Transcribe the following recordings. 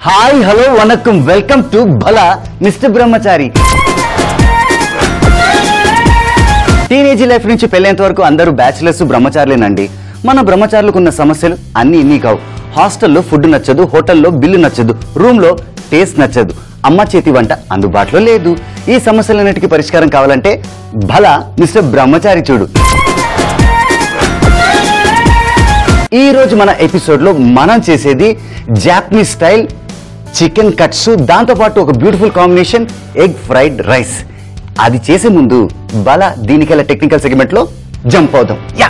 Hi hello వనక్కం welcome to Bhala mister Brahmachari teenage life నుంచి పెళ్ళేంత వరకు అందరూ బ్యాచిలర్స్ బ్రహ్మచారులేనండి మన బ్రహ్మచారులకు ఉన్న సమస్యలు అన్ని ఇన్ని కావు హాస్టల్లో ఫుడ్ నచ్చదు హోటల్లో బిల్లు నచ్చదు రూమ్లో టేస్ట్ నచ్చదు అమ్మ చేతి వంట అందుబాటులో లేదు ఈ సమస్యలన్నిటికీ పరిష్కారం కావాలంటే భల మిస్టర్ బ్రహ్మచారి చూడు ఈ రోజు మన ఎపిసోడ్ లో మనం చేసేది జాపనీస్ స్టైల్ చికెన్ కట్స్ దాంతో పాటు ఒక beautiful combination egg fried rice అది చేసే ముందు బల దీనికెళ్ళ టెక్నికల్ సెగ్మెంట్ లో జంప్ అవుదాం యా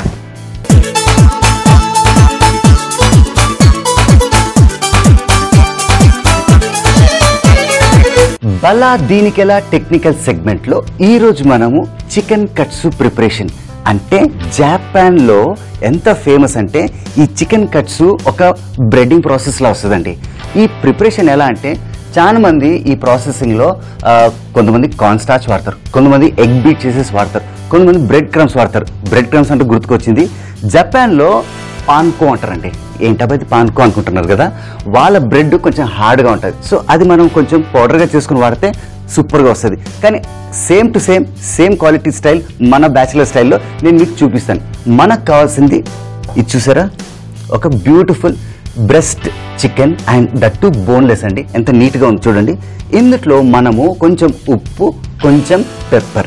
బలా దీనికెలా టెక్నికల్ సెగ్మెంట్ లో ఈ రోజు మనము చికెన్ కట్సు ప్రిపరేషన్ అంటే జాపాన్ లో ఎంత ఫేమస్ అంటే ఈ చికెన్ కట్సు ఒక బ్రెడ్డింగ్ ప్రాసెస్ లా వస్తుందండి ఈ ప్రిపరేషన్ ఎలా అంటే చాలా మంది ఈ ప్రాసెసింగ్ లో ఆ, కొంతమంది కార్న్ స్టార్చ్ వాడతారు కొంతమంది ఎగ్ బీట్ చేసేసి వాడతారు కొంతమంది బ్రెడ్ క్రమ్స్ వాడతారు బ్రెడ్ క్రమ్స్ అంటే గుర్తుకొచ్చింది జపాన్ లో పాన్కో అంటారండి ఏంటబ్బా పాన్కో అనుకుంటున్నారు కదా వాళ్ళ బ్రెడ్ కొంచెం హార్డ్గా ఉంటుంది సో అది మనం కొంచెం పౌడర్గా చేసుకుని వాడితే సూపర్గా వస్తుంది కానీ same to same same quality style మన బ్యాచిలర్ స్టైల్లో నేను మీకు చూపిస్తాను మనకు కావాల్సింది ఇది చూసారా ఒక beautiful breast chicken and that boneless అండి ఎంత నీట్గా ఉంది చూడండి ఇందులో మనము కొంచెం ఉప్పు కొంచెం పెప్పర్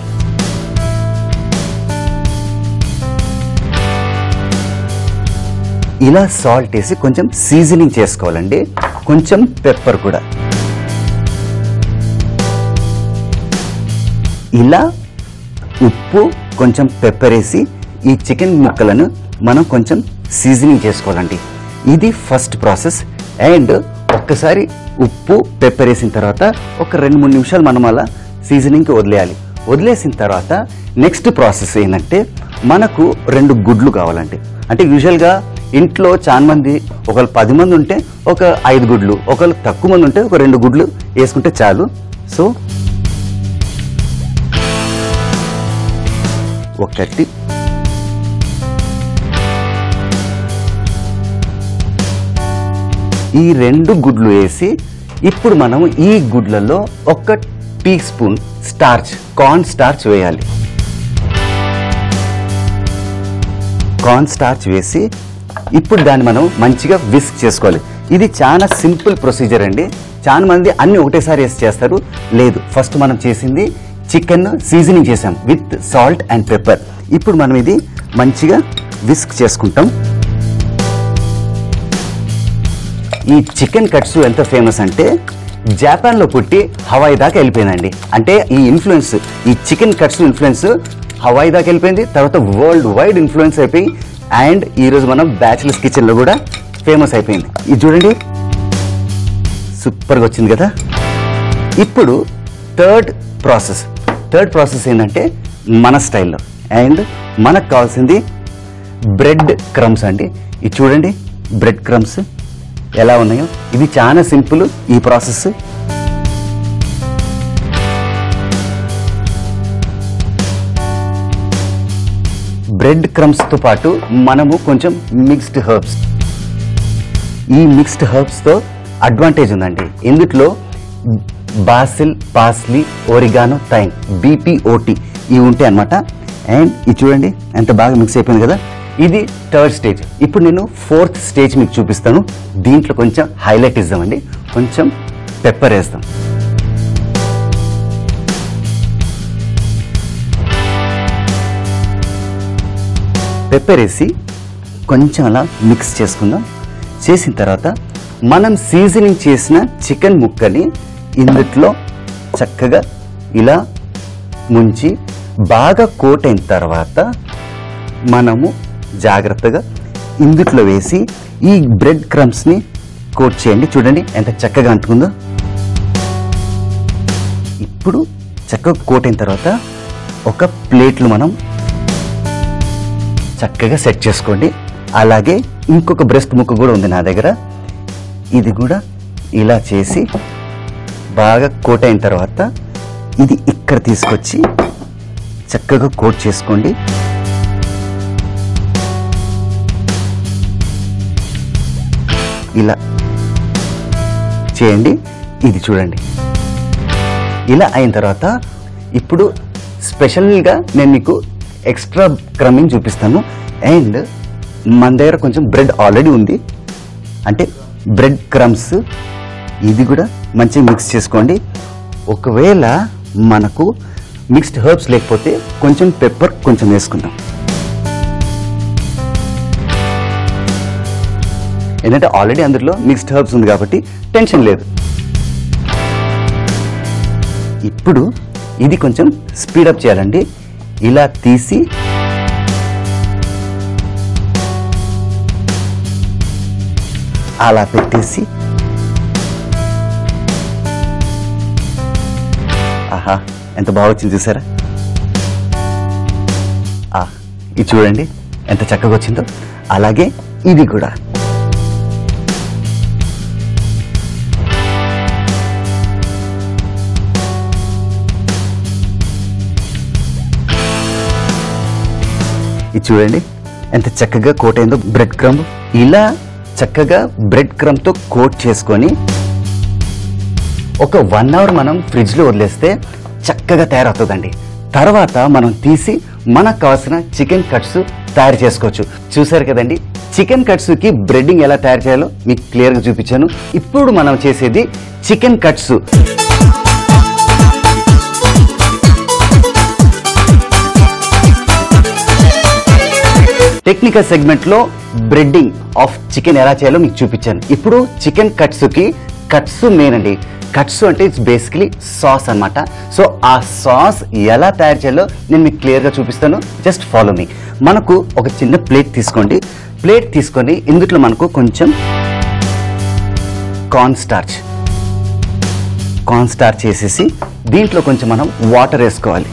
ఇలా సాల్ట్ వేసి కొంచెం సీజనింగ్ చేసుకోవాలండి కొంచెం పెప్పర్ కూడా ఇలా ఉప్పు కొంచెం పెప్పర్ వేసి ఈ చికెన్ ముక్కలను మనం కొంచెం సీజనింగ్ చేసుకోవాలండి ఇది ఫస్ట్ ప్రాసెస్ అండ్ ఒక్కసారి ఉప్పు పెప్పర్ వేసిన తర్వాత ఒక రెండు మూడు నిమిషాలు మనం అలా సీజనింగ్కి వదిలేయాలి వదిలేసిన తర్వాత నెక్స్ట్ ప్రాసెస్ ఏంటంటే మనకు రెండు గుడ్లు కావాలండి అంటే యూజువల్గా ఇంట్లో చాలా మంది ఒకళ్ళు పది మంది ఉంటే ఒక ఐదు గుడ్లు ఒకళ్ళు తక్కువ మంది ఉంటే ఒక రెండు గుడ్లు వేసుకుంటే చాలు సో ఒకటి ఈ రెండు గుడ్లు వేసి ఇప్పుడు మనం ఈ గుడ్లలో ఒక teaspoon starch corn starch వేయాలి కార్న్ స్టార్చ్ వేసి ఇప్పుడు దాన్ని మనం మంచిగా విస్క్ చేసుకోవాలి ఇది చాలా సింపుల్ ప్రొసీజర్ అండి చాలా మంది అన్ని ఒకటేసారి వేసి చేస్తారు లేదు ఫస్ట్ మనం చేసింది చికెన్ సీజనింగ్ చేసాం విత్ సాల్ట్ అండ్ పెప్పర్ ఇప్పుడు మనం ఇది మంచిగా విస్క్ చేసుకుంటాం ఈ చికెన్ కట్స్ ఎంత ఫేమస్ అంటే జపాన్ లో పుట్టి హవాయి దాకా వెళ్ళిపోయిందండి అంటే ఈ ఇన్ఫ్లుయెన్స్ ఈ చికెన్ కట్స్ ఇన్ఫ్లుయెన్స్ హవాయి దాకా వెళ్ళిపోయింది తర్వాత వరల్డ్ వైడ్ ఇన్ఫ్లుయెన్స్ అయిపోయి అండ్ ఈ రోజు మనం బ్యాచిలర్స్ కిచెన్ లో కూడా ఫేమస్ అయిపోయింది ఇది చూడండి సూపర్గా వచ్చింది కదా ఇప్పుడు థర్డ్ ప్రాసెస్ థర్డ్ ప్రాసెస్ ఏంటంటే మన స్టైల్లో అండ్ మనకు కావాల్సింది బ్రెడ్ క్రమ్స్ అండి ఇది చూడండి బ్రెడ్ క్రమ్స్ ఎలా ఉన్నాయో ఇది చాలా సింపుల్ ఈ ప్రాసెస్ బ్రెడ్ క్రమ్స్తో పాటు మనము కొంచెం మిక్స్డ్ హర్బ్స్ ఈ మిక్స్డ్ హర్బ్స్తో అడ్వాంటేజ్ ఉందండి ఇందుట్లో బాసిల్ పాస్లీ ఓరిగానో థైమ్ బీపీఓటి ఇవి ఉంటాయి అనమాట అండ్ ఇది చూడండి ఎంత బాగా మిక్స్ అయిపోయింది కదా ఇది థర్డ్ స్టేజ్ ఇప్పుడు నేను ఫోర్త్ స్టేజ్ మీకు చూపిస్తాను దీంట్లో కొంచెం హైలైట్ ఇద్దామండి కొంచెం పెప్పర్ వేస్తాం పెప్పర్ వేసి కొంచెం అలా మిక్స్ చేసుకుందాం చేసిన తర్వాత మనం సీజనింగ్ చేసిన చికెన్ ముక్కని ఇందుట్లో చక్కగా ఇలా ముంచి బాగా కోట్ అయిన తర్వాత మనము జాగ్రత్తగా ఇందుట్లో వేసి ఈ బ్రెడ్ క్రమ్స్ని కోట్ చేయండి చూడండి ఎంత చక్కగా అంటుకుందో ఇప్పుడు చక్కగా కోట్ అయిన తర్వాత ఒక ప్లేట్లు మనం చక్కగా సెట్ చేసుకోండి అలాగే ఇంకొక బ్రెస్ట్ ముక్క కూడా ఉంది నా దగ్గర ఇది కూడా ఇలా చేసి బాగా కోట్ అయిన తర్వాత ఇది ఇక్కడ తీసుకొచ్చి చక్కగా కోట్ చేసుకోండి ఇలా చేయండి ఇది చూడండి ఇలా అయిన తర్వాత ఇప్పుడు స్పెషల్గా నేను మీకు ఎక్స్ట్రా క్రమింగ్ చూపిస్తాను అండ్ మన దగ్గర కొంచెం బ్రెడ్ ఆల్రెడీ ఉంది అంటే బ్రెడ్ క్రమ్స్ ఇది కూడా మంచిగా మిక్స్ చేసుకోండి ఒకవేళ మనకు మిక్స్డ్ హర్బ్స్ లేకపోతే కొంచెం పెప్పర్ కొంచెం వేసుకుందాం ఏంటంటే ఆల్రెడీ అందులో మిక్స్డ్ హర్బ్స్ ఉంది కాబట్టి టెన్షన్ లేదు ఇప్పుడు ఇది కొంచెం స్పీడప్ చేయాలండి ఇలా తీసి అలా పెట్టేసి ఆహా ఎంత బాగా వచ్చింది చూసారా ఆ, ఇది చూడండి ఎంత చక్కగా వచ్చిందో అలాగే ఇది కూడా ఇది చూడండి ఎంత చక్కగా కోట్ అయిందో బ్రెడ్ క్రమ్ ఇలా చక్కగా బ్రెడ్ క్రమ్ తో కోట్ చేసుకొని ఒక వన్ అవర్ మనం ఫ్రిడ్జ్ లో వదిలేస్తే చక్కగా తయారవుతుందండి తర్వాత మనం తీసి మనకు కావాల్సిన చికెన్ కట్స్ తయారు చేసుకోవచ్చు చూసారు కదండి చికెన్ కట్స్ కి బ్రెడ్డింగ్ ఎలా తయారు చేయాలో మీకు క్లియర్ గా చూపించాను ఇప్పుడు మనం చేసేది చికెన్ కట్స్ టెక్నికల్ సెగ్మెంట్ లో బ్రెడ్డింగ్ ఆఫ్ చికెన్ ఎలా చేయాలో మీకు చూపించాను ఇప్పుడు చికెన్ కట్స్ కి కట్స్ మెయిన్ అండి కట్స్ అంటే ఇట్స్ బేసికలీ సాస్ అన్నమాట సో ఆ సాస్ ఎలా తయారు చేయాలో నేను మీకు క్లియర్ గా చూపిస్తాను జస్ట్ ఫాలో మీ మనకు ఒక చిన్న ప్లేట్ తీసుకోండి ప్లేట్ తీసుకొని ఇందులో మనకు కొంచెం కార్న్ స్టార్చ్ కార్న్ స్టార్చ్ వేసేసి దీంట్లో కొంచెం మనం వాటర్ వేసుకోవాలి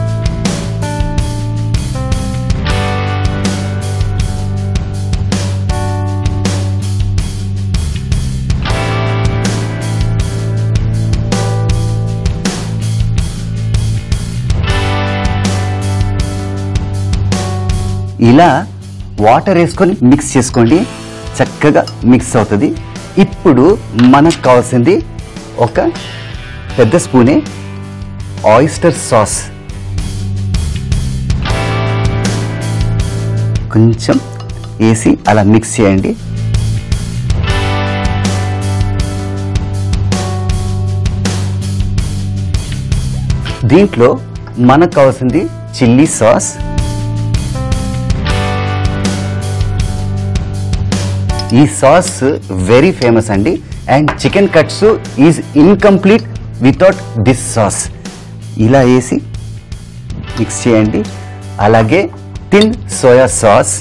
ఇలా వాటర్ వేసుకొని మిక్స్ చేసుకోండి చక్కగా మిక్స్ అవుతుంది ఇప్పుడు మనకు కావాల్సింది ఒక పెద్ద స్పూనే ఆయిస్టర్ సాస్ కొంచెం వేసి అలా మిక్స్ చేయండి దీంట్లో మనకు కావాల్సింది చిల్లీ సాస్ ఈ సాస్ వెరీ ఫేమస్ అండి and chicken katsu is incomplete without this sauce ఇలా వేసి మిక్స్ చేయండి అలాగే టిన్ సోయా సాస్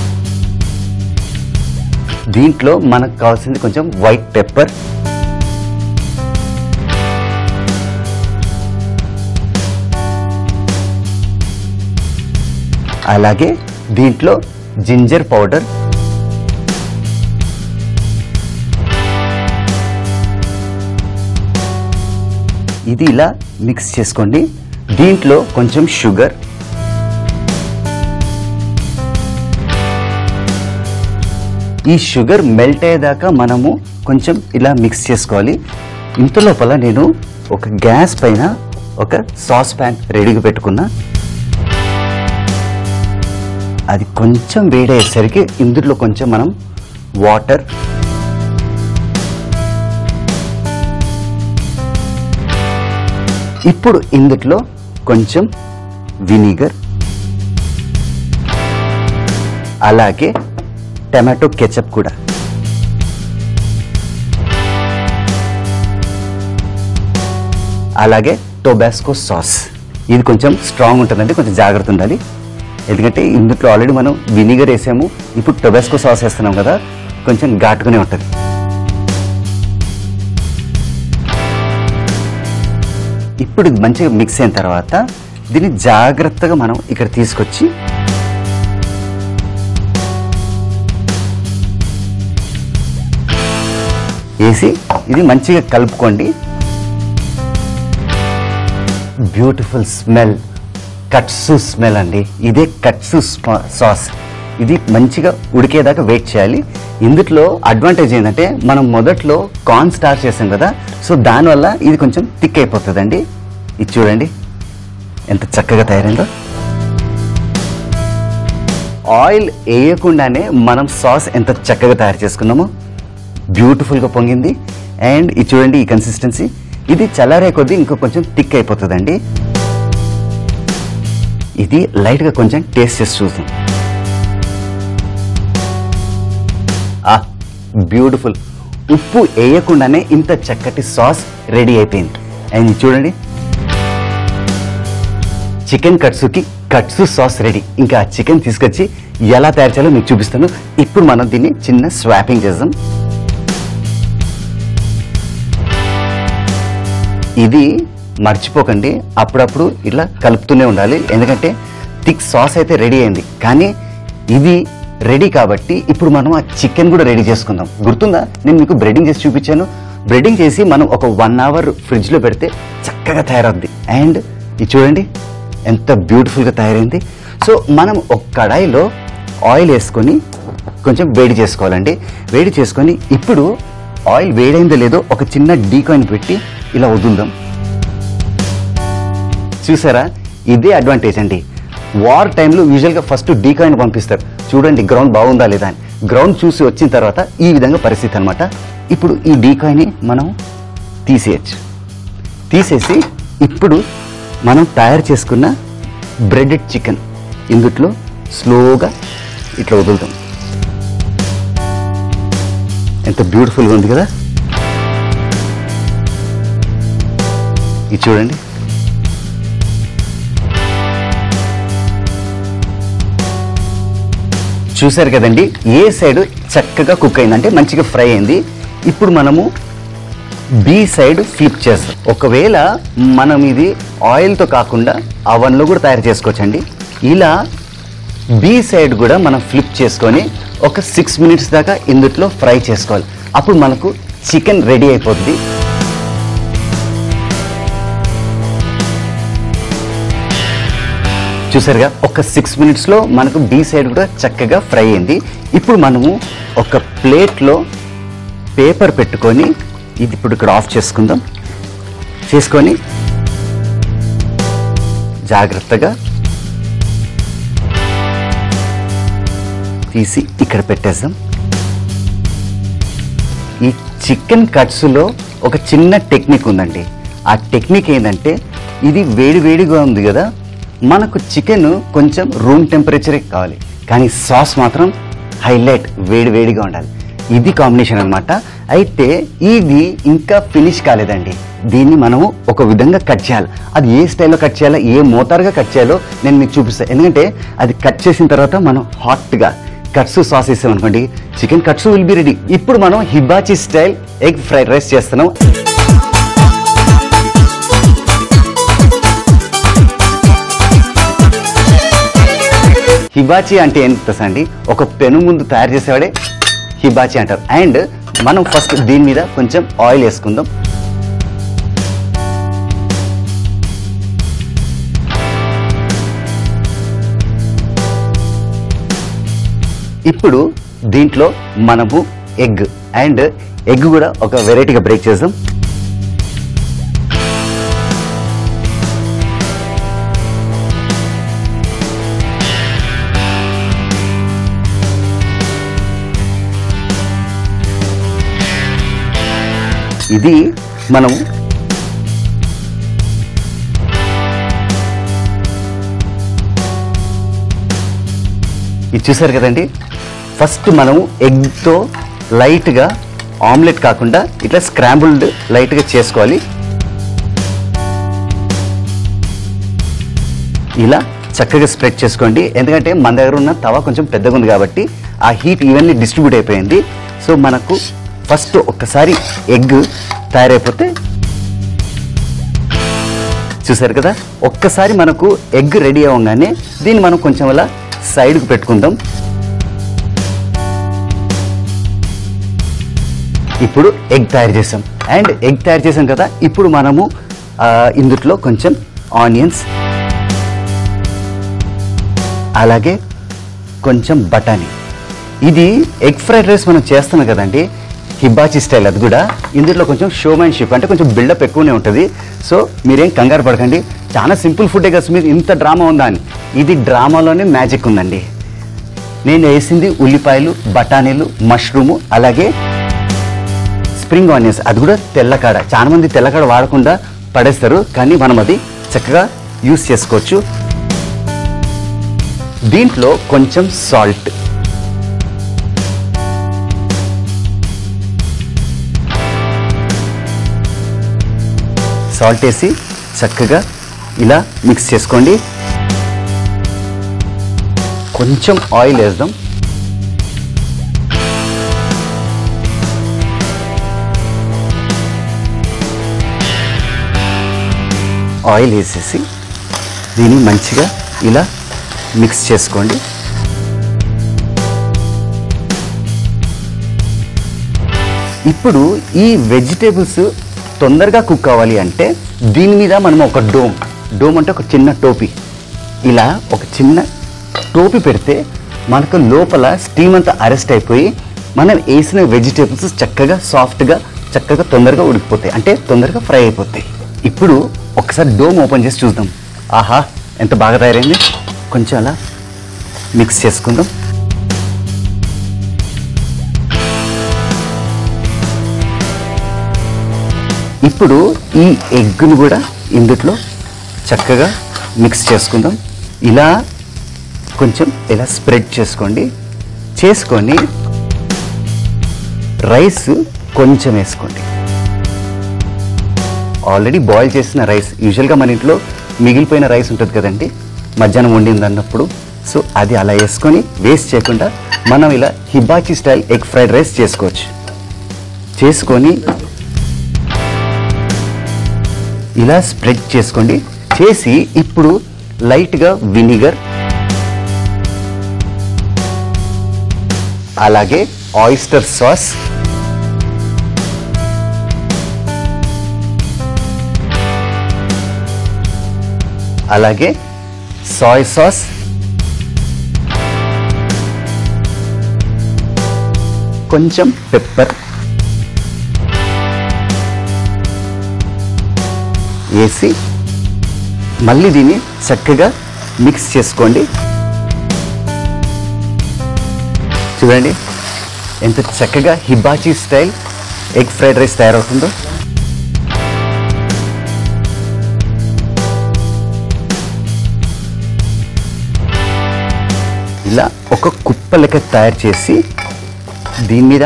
దీంట్లో మనకు కావాల్సింది కొంచెం వైట్ పెప్పర్ అలాగే దీంట్లో జింజర్ పౌడర్ ఇది ఇలా మిక్స్ చేసుకోండి దీంట్లో కొంచెం షుగర్ ఈ షుగర్ మెల్ట్ అయ్యేదాకా మనము కొంచెం ఇలా మిక్స్ చేసుకోవాలి ఇంత లోపల నేను ఒక గ్యాస్ పైన ఒక సాస్ ప్యాన్ రెడీగా పెట్టుకున్నా అది కొంచెం వేడయ్యేసరికి ఇందులో కొంచెం మనం వాటర్ ఇప్పుడు ఇందులో కొంచెం వినిగర్ అలాగే టమాటో కెచప్ కూడా అలాగే టొబాస్కో సాస్ ఇది కొంచెం స్ట్రాంగ్ ఉంటుందండి కొంచెం జాగ్రత్త ఉండాలి ఎందుకంటే ఇందులో ఆల్రెడీ మనం వినిగర్ వేసాము ఇప్పుడు టొబాస్కో సాస్ వేస్తున్నాం కదా కొంచెం ఘాటుగానే ఉంటుంది ఇప్పుడు ఇది మంచిగా మిక్స్ అయిన తర్వాత దీన్ని జాగ్రత్తగా మనం ఇక్కడ తీసుకొచ్చి వేసి ఇది మంచిగా కలుపుకోండి బ్యూటిఫుల్ స్మెల్ కట్సు స్మెల్ అండి ఇదే కట్సు సాస్ ఇది మంచిగా ఉడికేదాకా వెయిట్ చేయాలి ఇందులో అడ్వాంటేజ్ ఏంటంటే మనం మొదట్లో కార్న్ స్టార్ చేసాం కదా సో దానివల్ల ఇది కొంచెం థిక్ అయిపోతుందండి ఇది చూడండి ఎంత చక్కగా తయారైందో ఆయిల్ వేయకుండానే మనం సాస్ ఎంత చక్కగా తయారు చేసుకున్నామో బ్యూటిఫుల్గా పొంగింది అండ్ ఇది చూడండి ఈ కన్సిస్టెన్సీ ఇది చల్లారే కొద్దీ ఇంకో కొంచెం థిక్ అయిపోతుందండి ఇది లైట్గా కొంచెం టేస్ట్ చేసి చూద్దాం ఆ బ్యూటిఫుల్ ఉప్పు వేయకుండానే ఇంత చక్కటి సాస్ రెడీ అయిపోయింది అండ్ ఇది చూడండి చికెన్ కట్సుకి కట్సు సాస్ రెడీ ఇంకా ఆ చికెన్ తీసుకొచ్చి ఎలా తయారు చేయాలో మీకు చూపిస్తాను ఇప్పుడు మనం దీన్ని చిన్న స్వాపింగ్ చేద్దాం ఇది మర్చిపోకండి అప్పుడప్పుడు ఇట్లా కలుపుతూనే ఉండాలి ఎందుకంటే థిక్ సాస్ అయితే రెడీ అయింది కానీ ఇది రెడీ కాబట్టి ఇప్పుడు మనం ఆ చికెన్ కూడా రెడీ చేసుకుందాం గుర్తుందా నేను మీకు బ్రెడింగ్ చేసి చూపించాను బ్రెడింగ్ చేసి మనం ఒక వన్ అవర్ ఫ్రిడ్జ్లో పెడితే చక్కగా తయారవుద్ది అండ్ ఇది చూడండి ఎంత బ్యూటిఫుల్గా తయారైంది సో మనం ఒక కడాయిలో ఆయిల్ వేసుకొని కొంచెం వేడి చేసుకోవాలండి వేడి చేసుకొని ఇప్పుడు ఆయిల్ వేడైందో లేదో ఒక చిన్న డీకాయిన్ పెట్టి ఇలా వదులుదాం చూసారా ఇదే అడ్వాంటేజ్ అండి వార్ టైంలో యూజువల్గా ఫస్ట్ డీకాయిన్ పంపిస్తారు చూడండి గ్రౌండ్ బాగుందా లేదా అని గ్రౌండ్ చూసి వచ్చిన తర్వాత ఈ విధంగా పరిస్థితి అనమాట ఇప్పుడు ఈ డీకాయిని మనం తీసేయచ్చు తీసేసి ఇప్పుడు మనం తయారు చేసుకున్న బ్రెడెడ్ చికెన్ ఇందుట్లో స్లోగా ఇట్లా వదులుతాం ఎంత బ్యూటిఫుల్గా ఉంది కదా ఇది చూడండి చూశారు కదండి ఏ సైడ్ చక్కగా కుక్ అయింది అంటే మంచిగా ఫ్రై అయింది ఇప్పుడు మనము బి సైడ్ ఫ్లిప్ చేస్తాం ఒకవేళ మనం ఇది ఆయిల్తో కాకుండా అవన్లో కూడా తయారు చేసుకోవచ్చండి ఇలా బి సైడ్ కూడా మనం ఫ్లిప్ చేసుకొని ఒక సిక్స్ మినిట్స్ దాకా ఇందుట్లో ఫ్రై చేసుకోవాలి అప్పుడు మనకు చికెన్ రెడీ అయిపోతుంది చూసారుగా ఒక సిక్స్ మినిట్స్లో మనకు బీ సైడ్ కూడా చక్కగా ఫ్రై అయింది ఇప్పుడు మనము ఒక ప్లేట్లో పేపర్ పెట్టుకొని ఇది ఇప్పుడు ఇక్కడ ఆఫ్ చేసుకుందాం చేసుకొని జాగ్రత్తగా తీసి ఇక్కడ పెట్టేద్దాం ఈ చికెన్ కట్స్లో ఒక చిన్న టెక్నిక్ ఉందండి ఆ టెక్నిక్ ఏంటంటే ఇది వేడి వేడిగా ఉంది కదా మనకు చికెన్ కొంచెం రూమ్ టెంపరేచరే కావాలి కానీ సాస్ మాత్రం హైలైట్ వేడి వేడిగా ఉండాలి ఇది కాంబినేషన్ అన్నమాట అయితే ఇది ఇంకా ఫినిష్ కాలేదండి దీన్ని మనము ఒక విధంగా కట్ చేయాలి అది ఏ స్టైల్లో కట్ చేయాలో ఏ మోతారుగా కట్ చేయాలో నేను మీకు చూపిస్తాను ఎందుకంటే అది కట్ చేసిన తర్వాత మనం హాట్గా కట్సు సాస్ వేసాం అనుకోండి chicken katsu will be ready ఇప్పుడు మనం hibachi style egg fried rice చేస్తున్నాం హిబాచి అంటే ఏం తెలుసా అండి ఒక పెను ముందు తయారు చేసేవాడే హిబాచి అంటారు అండ్ మనం ఫస్ట్ దీని మీద కొంచెం ఆయిల్ వేసుకుందాం ఇప్పుడు దీంట్లో మనము ఎగ్ అండ్ ఎగ్ కూడా ఒక వెరైటీగా బ్రేక్ చేద్దాం ఇది మనము ఇది చూసారు కదండి ఫస్ట్ మనము ఎగ్తో లైట్గా ఆమ్లెట్ కాకుండా ఇట్లా స్క్రాంబుల్డ్ లైట్గా చేసుకోవాలి ఇలా చక్కగా స్ప్రెడ్ చేసుకోండి ఎందుకంటే మన దగ్గర ఉన్న తవ కొంచెం పెద్దగా ఉంది కాబట్టి ఆ హీట్ ఈవెన్లీ డిస్ట్రిబ్యూట్ అయిపోయింది సో మనకు ఫస్ట్ ఒక్కసారి ఎగ్ తయారైపోతే చూసారు కదా ఒక్కసారి మనకు ఎగ్ రెడీ అవ్వగానే దీన్ని మనం కొంచెం అలా సైడ్కి పెట్టుకుందాం ఇప్పుడు ఎగ్ తయారు చేసాం అండ్ ఎగ్ తయారు చేసాం కదా ఇప్పుడు మనము ఆ, ఇందుట్లో కొంచెం ఆనియన్స్ అలాగే కొంచెం బఠానీ ఇది ఎగ్ ఫ్రైడ్ రైస్ మనం చేస్తున్నాం కదండి హిబాచి స్టైల్ అది కూడా ఇందులో కొంచెం షోమ్యాన్షిప్ అంటే కొంచెం బిల్డప్ ఎక్కువనే ఉంటుంది సో మీరేం కంగారు పడకండి చాలా సింపుల్ ఫుడ్డే కదా మీరు ఇంత డ్రామా ఉందా అని ఇది డ్రామాలోనే మ్యాజిక్ ఉందండి నేను వేసింది ఉల్లిపాయలు బఠానీలు మష్రూము అలాగే స్ప్రింగ్ ఆనియన్స్ అది కూడా తెల్లకాడ చాలా మంది తెల్లకాడ వాడకుండా పడేస్తారు కానీ మనం అది చక్కగా యూస్ చేసుకోవచ్చు దీంట్లో కొంచెం సాల్ట్ సాల్ట్ వేసి చక్కగా ఇలా మిక్స్ చేసుకోండి కొంచెం ఆయిల్ వేద్దాం ఆయిల్ వేసేసి దీన్ని మంచిగా ఇలా మిక్స్ చేసుకోండి ఇప్పుడు ఈ వెజిటేబుల్స్ తొందరగా కుక్ అవ్వాలి అంటే దీని మీద మనం ఒక డోమ్ డోమ్ అంటే ఒక చిన్న టోపీ ఇలా ఒక చిన్న టోపీ పెడితే మనకు లోపల స్టీమ్ అంతా అరెస్ట్ అయిపోయి మనం వేసిన వెజిటేబుల్స్ చక్కగా సాఫ్ట్గా చక్కగా తొందరగా ఉడికిపోతాయి అంటే తొందరగా ఫ్రై అయిపోతాయి ఇప్పుడు ఒకసారి డోమ్ ఓపెన్ చేసి చూద్దాం ఆహా ఎంత బాగా తయారైంది కొంచెం అలా మిక్స్ చేసుకుందాం ఇప్పుడు ఈ ఎగ్గును కూడా ఇందుట్లో చక్కగా మిక్స్ చేసుకుందాం ఇలా కొంచెం ఇలా స్ప్రెడ్ చేసుకోండి చేసుకొని రైస్ కొంచెం వేసుకోండి ఆల్రెడీ బాయిల్ చేసిన రైస్ యూజువల్గా మన ఇంట్లో మిగిలిపోయిన రైస్ ఉంటుంది కదండి మధ్యాహ్నం వండింది అన్నప్పుడు సో అది అలా వేసుకొని వేస్ట్ చేయకుండా మనం ఇలా hibachi style egg fried rice చేసుకోవచ్చు చేసుకొని ఇలా స్ప్రెడ్ చేసుకోండి చేసి ఇప్పుడు లైట్గా వినిగర్ అలాగే ఆయిస్టర్ సాస్ అలాగే సాయ్ సాస్ కొంచెం పెప్పర్ వేసి మళ్ళీ దీన్ని చక్కగా మిక్స్ చేసుకోండి చూడండి ఎంత చక్కగా hibachi style egg fried rice తయారవుతుందో ఇలా ఒక కుప్ప లెక్క తయారు చేసి దీని మీద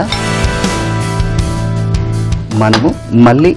మనము మళ్ళీ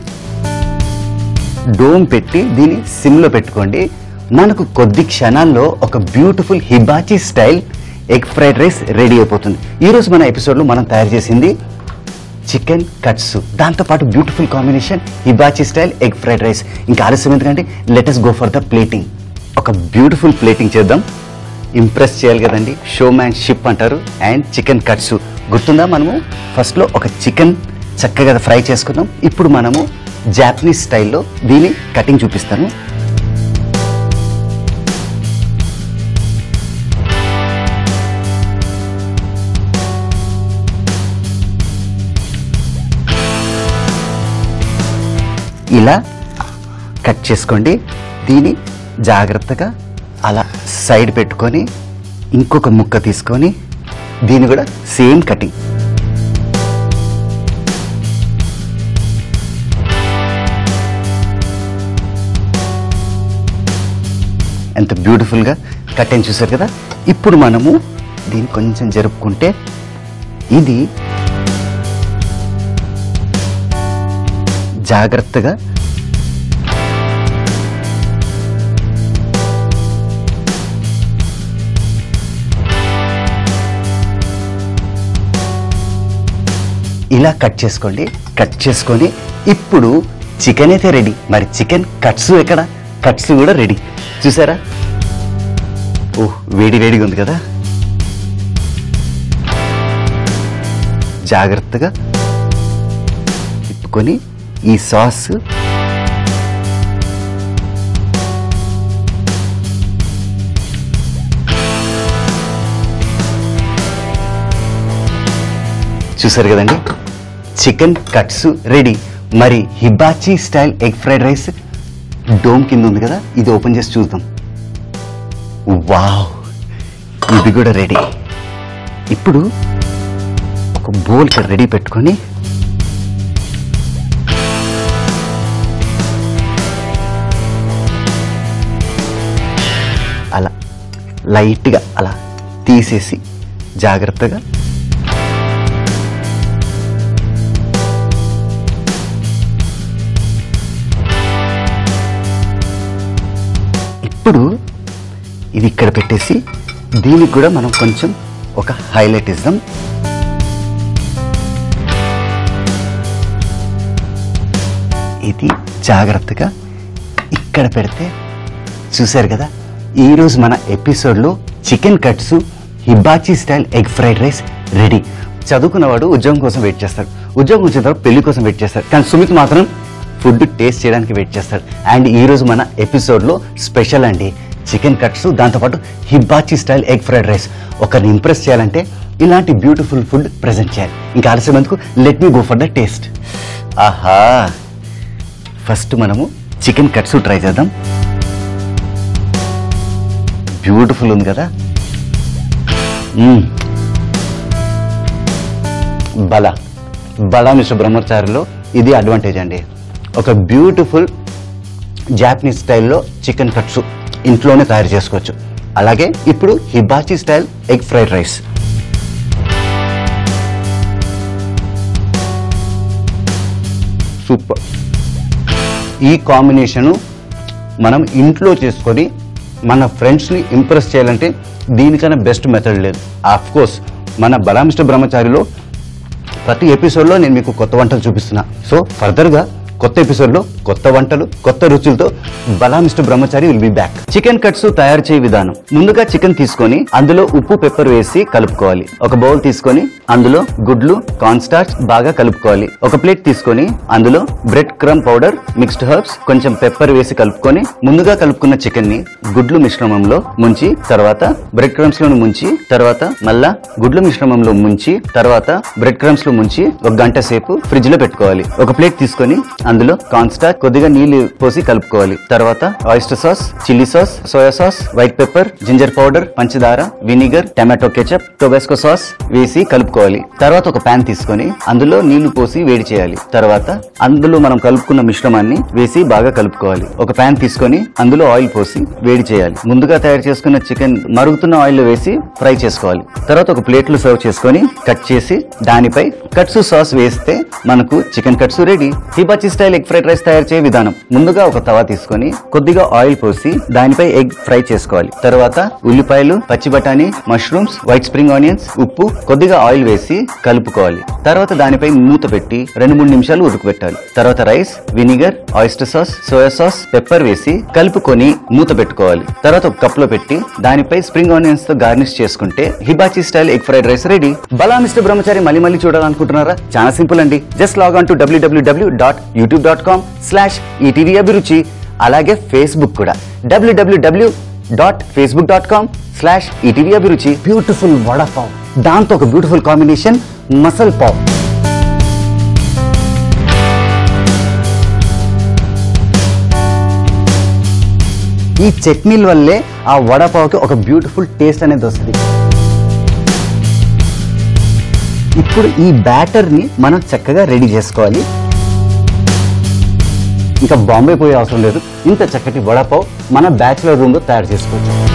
డోమ్ పెట్టి దీన్ని సిమ్లో పెట్టుకోండి మనకు కొద్ది క్షణాల్లో ఒక beautiful hibachi style egg fried rice ready అయిపోతుంది ఈరోజు మన ఎపిసోడ్లో మనం తయారు చేసింది చికెన్ కట్స్ దాంతోపాటు beautiful combination hibachi style egg fried rice ఇంకా ఆలస్యం ఎందుకంటే let us go for the plating ఒక బ్యూటిఫుల్ ప్లేటింగ్ చేద్దాం ఇంప్రెస్ చేయాలి కదండి షో మ్యాన్ షిప్ అంటారు అండ్ చికెన్ కట్స్ గుర్తుందా మనము ఫస్ట్లో ఒక చికెన్ చక్కగా ఫ్రై చేసుకుందాం ఇప్పుడు మనము జాపనీస్ స్టైల్లో దీని కటింగ్ చూపిస్తాను ఇలా కట్ చేసుకోండి దీన్ని జాగ్రత్తగా అలా సైడ్ పెట్టుకొని ఇంకొక ముక్క తీసుకొని దీన్ని కూడా సేమ్ కటింగ్ ఎంత బ్యూటిఫుల్గా కట్ అని చూసారు కదా ఇప్పుడు మనము దీన్ని కొంచెం జరుపుకుంటే ఇది జాగ్రత్తగా ఇలా కట్ చేసుకోండి కట్ చేసుకొని ఇప్పుడు చికెన్ అయితే రెడీ మరి చికెన్ కట్స్ ఎక్కడ కట్స్ కూడా రెడీ చూసారా ఓహ్ వేడి వేడిగా ఉంది కదా జాగ్రత్తగా తిప్పుకొని ఈ సాస్ చూసారు కదండి చికెన్ కట్స్ రెడీ మరి hibachi style egg fried rice dome కింద ఉంది కదా ఇది ఓపెన్ చేసి చూద్దాం వావ్ ఇది కూడా రెడీ ఇప్పుడు ఒక బౌల్ ఇక్కడ రెడీ పెట్టుకొని అలా లైట్గా అలా తీసేసి జాగ్రత్తగా ఇప్పుడు ఇది ఇక్కడ పెట్టేసి దీనికి కూడా మనం కొంచెం ఒక హైలైట్ ఇద్దాం ఇది జాగ్రత్తగా ఇక్కడ పెడితే చూశారు కదా ఈరోజు మన ఎపిసోడ్లో chicken katsu hibachi style egg fried rice ready చదువుకున్నవాడు ఉద్యోగం కోసం వెయిట్ చేస్తాడు ఉద్యోగం వచ్చిన తర్వాత పెళ్లి కోసం వెయిట్ చేస్తాడు కానీ సుమిత్ మాత్రం ఫుడ్ టేస్ట్ చేయడానికి వెయిట్ చేస్తాడు అండ్ ఈరోజు మన ఎపిసోడ్లో స్పెషల్ అండి చికెన్ కట్స్ దాంతోపాటు hibachi style egg fried rice ఒకరిని ఇంప్రెస్ చేయాలంటే ఇలాంటి బ్యూటిఫుల్ ఫుడ్ ప్రజెంట్ చేయాలి ఇంకా ఆలస్యం ఎందుకు let me go for the taste ఆహా ఫస్ట్ మనము చికెన్ కట్స్ ట్రై చేద్దాం బ్యూటిఫుల్ ఉంది కదా మ్మ్. బల బల మిశ్ర బ్రహ్మచారిలో ఇది అడ్వాంటేజ్ అండి ఒక బ్యూటిఫుల్ జాపనీస్ స్టైల్లో చికెన్ కట్స్ ఇంట్లోనే తయారు చేసుకోవచ్చు అలాగే ఇప్పుడు hibachi style egg fried rice super ఈ కాంబినేషను మనం ఇంట్లో చేసుకొని మన ఫ్రెండ్స్ని ఇంప్రెస్ చేయాలంటే దీనికన్నా బెస్ట్ మెథడ్ లేదు ఆఫ్ కోర్స్ మన బలామిష్ట బ్రహ్మచారిలో ప్రతి ఎపిసోడ్లో నేను మీకు కొత్త వంటలు చూపిస్తున్నా సో ఫర్దర్గా కొత్త ఎపిసోడ్లో కొత్త వంటలు కొత్త రుచులతో Bala mister Brahmachari will be back chicken katsu తయారు చేయ విధానం ముందుగా చికెన్ తీసుకొని అందులో ఉప్పు పెప్పర్ వేసి కలుపుకోవాలి ఒక బౌల్ తీసుకొని అందులో గుడ్లు కార్న్ స్టార్చ్ బాగా కలుపుకోవాలి ఒక ప్లేట్ తీసుకొని అందులో bread crumb powder mixed herbs కొంచెం పెప్పర్ వేసి కలుపుకొని ముందుగా కలుపుకున్న చికెన్ ని గుడ్లు మిశ్రమంలో ముంచి తర్వాత బ్రెడ్ క్రమ్స్ లో ముంచి తర్వాత మళ్ళా గుడ్ల మిశ్రమంలో ముంచి తర్వాత బ్రెడ్ క్రమ్స్ లో ముంచి ఒక గంట సేపు ఫ్రిడ్జ్ లో పెట్టుకోవాలి ఒక ప్లేట్ తీసుకొని అందులో కార్న్ స్టార్చ్ కొద్దిగా నీళ్లు పోసి కలుపుకోవాలి తర్వాత oyster sauce chilli sauce soya sauce white pepper ginger powder పంచదార vinegar tomato ketchup Tabasco sauce వేసి కలుపుకోవాలి తర్వాత ఒక పాన్ తీసుకొని అందులో నీళ్లు పోసి వేడి చేయాలి తర్వాత అందులో మనం కలుపుకున్న మిశ్రమాన్ని వేసి బాగా కలుపుకోవాలి ఒక పాన్ తీసుకొని అందులో ఆయిల్ పోసి వేడి చేయాలి ముందుగా తయారు చేసుకున్న చికెన్ మరుగుతున్న ఆయిల్ లో వేసి ఫ్రై చేసుకోవాలి తర్వాత ఒక ప్లేట్ లో సర్వ్ చేసుకొని కట్ చేసి దానిపై కట్సు సాస్ వేస్తే మనకు chicken katsu ready hibachi style egg fried rice తయారు చేయ విధానం ముందుగా ఒక తవా తీసుకొని కొద్దిగా ఆయిల్ పోసి దానిపై ఎగ్ ఫ్రై చేసుకోవాలి తర్వాత ఉల్లిపాయలు పచ్చి బఠానీ మష్రూమ్స్ వైట్ స్ప్రింగ్ ఆనియన్స్ ఉప్పు కొద్దిగా ఆయిల్ వేసి కలుపుకోవాలి తర్వాత దానిపై మూత పెట్టి రెండు మూడు నిమిషాలు ఉడకబెట్టాలి తర్వాత rice vinegar oyster sauce soya sauce pepper వేసి కలుపుకొని మూత పెట్టుకోవాలి తర్వాత ఒక కప్ లో పెట్టి దానిపై స్ప్రింగ్ ఆనియన్స్ తో గార్నిష్ చేసుకుంటే hibachi style egg fried rice ready Bala mister Brahmachari మళ్ళీ మళ్ళీ చూడాలనుకుంటున్నారా చాలా సింపుల్ అండి just log on to W W W dot YouTube dot com slash ETV Abhiruchi అలాగే ఫేస్బుక్ కూడా W W W dot Facebook dot com slash ETV Abhiruchi beautiful vada pav దాంతో ఒక బ్యూటిఫుల్ కాంబినేషన్ మసల్ పావ్ ఈ చట్నీల వల్లే ఆ వడపావుకి ఒక బ్యూటిఫుల్ టేస్ట్ అనేది వస్తుంది ఇప్పుడు ఈ బ్యాటర్ని మనం చక్కగా రెడీ చేసుకోవాలి ఇంకా బాంబే పోయే అవసరం లేదు ఇంత చక్కటి వడపావ్ మన బ్యాచులర్ రూమ్లో తయారు చేసుకోవచ్చు